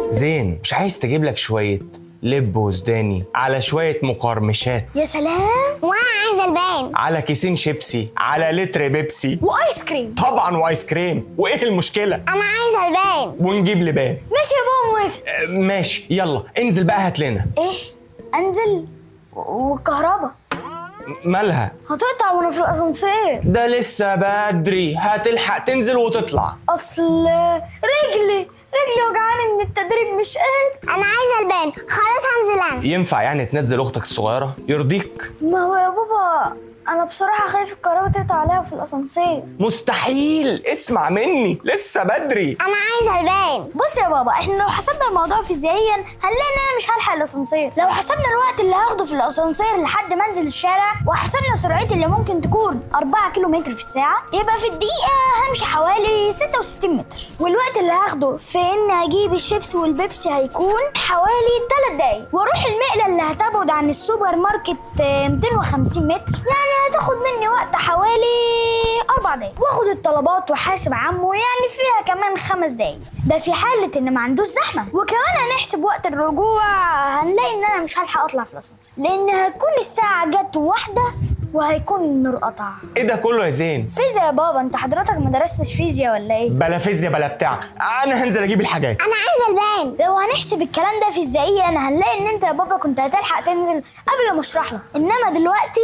زين مش عايز تجيب لك شويه لب وزداني على شويه مقرمشات يا سلام وانا عايزه البان على كيسين شيبسي على لتر بيبسي وايس كريم طبعا وايس كريم وايه المشكله انا عايزه البان ونجيب لبان ماشي يا بابا موافق آه، ماشي يلا انزل بقى هات لنا ايه انزل و- والكهرباء مالها هتقطع وانا في الاسانسير ده لسه بدري هتلحق تنزل وتطلع اصل رجلي رجلي وجعاني من التدريب مش قادر انا عايزه البان خلاص هنزل انا ينفع يعني تنزل اختك الصغيره يرضيك ما هو يا بابا انا بصراحه خايف الكهرباء تقطع عليها في الاسانسير مستحيل اسمع مني لسه بدري انا عايزه البان بص يا بابا احنا لو حسبنا الموضوع فيزيائيا هنلاقي ان انا مش هلحق الاسانسير لو حسبنا الوقت اللي هاخده في الاسانسير لحد ما انزل الشارع وحسبنا سرعتي اللي ممكن تكون 4 كيلو متر في الساعه يبقى في الدقيقه همشي حوالي 66 متر والوقت اللي هاخده في ان اجيب الشيبس والبيبسي هيكون حوالي 3 دقايق واروح المقله اللي هتبعد عن السوبر ماركت آه، 250 متر يعني هتاخد مني وقت حوالي 4 دقايق واخد الطلبات واحاسب عمو يعني فيها كمان خمس دقايق ده في حالة إن ما عندوش زحمة وكمان هنحسب وقت الرجوع هنلاقي إن أنا مش هلحق أطلع في الأسانسير لأن هتكون الساعة جت واحدة وهيكون النور قطع ايه ده كله يا زين فيزياء يا بابا أنت حضرتك ما درستش فيزياء ولا إيه؟ بلا فيزياء بلا بتاع انا هنزل اجيب الحاجات انا عايزه البان لو هنحسب الكلام ده فيزيائيا هنلاقي ان انت يا بابا كنت هتلحق تنزل قبل ما اشرح لك انما دلوقتي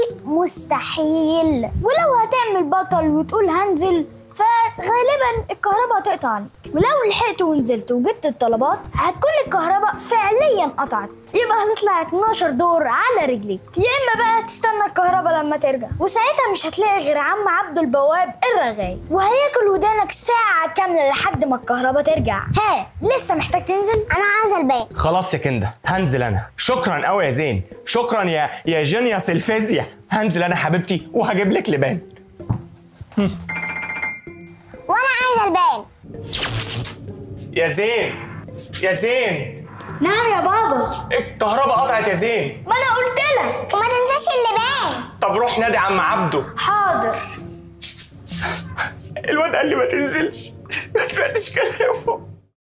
مستحيل ولو هتعمل بطل وتقول هنزل فغالبا الكهرباء هتقطع عليك ولو لحقت ونزلت وجبت الطلبات هتكون الكهرباء فعليا قطعت يبقى هتطلع 12 دور على رجليك يا اما بقى تستنى الكهرباء لما ترجع وساعتها مش هتلاقي غير عم عبد البواب الرغاي وهياكل ودانك ساعة كاملة لحد ما الكهرباء ترجع ها لسه محتاج تنزل انا عايزه البان خلاص يا كنده هنزل انا شكرا قوي يا زين شكرا يا يا جينيوس الفيزياء هنزل انا حبيبتي وهجيب لك لبان وانا عايزه البان يا زين يا زين نعم يا بابا الكهرباء قطعت يا زين ما انا قلت لك وما تنساش اللبان طب روح نادي عم عبده حاضر الواد قال لي ما تنزلش ما سمعتش كلامه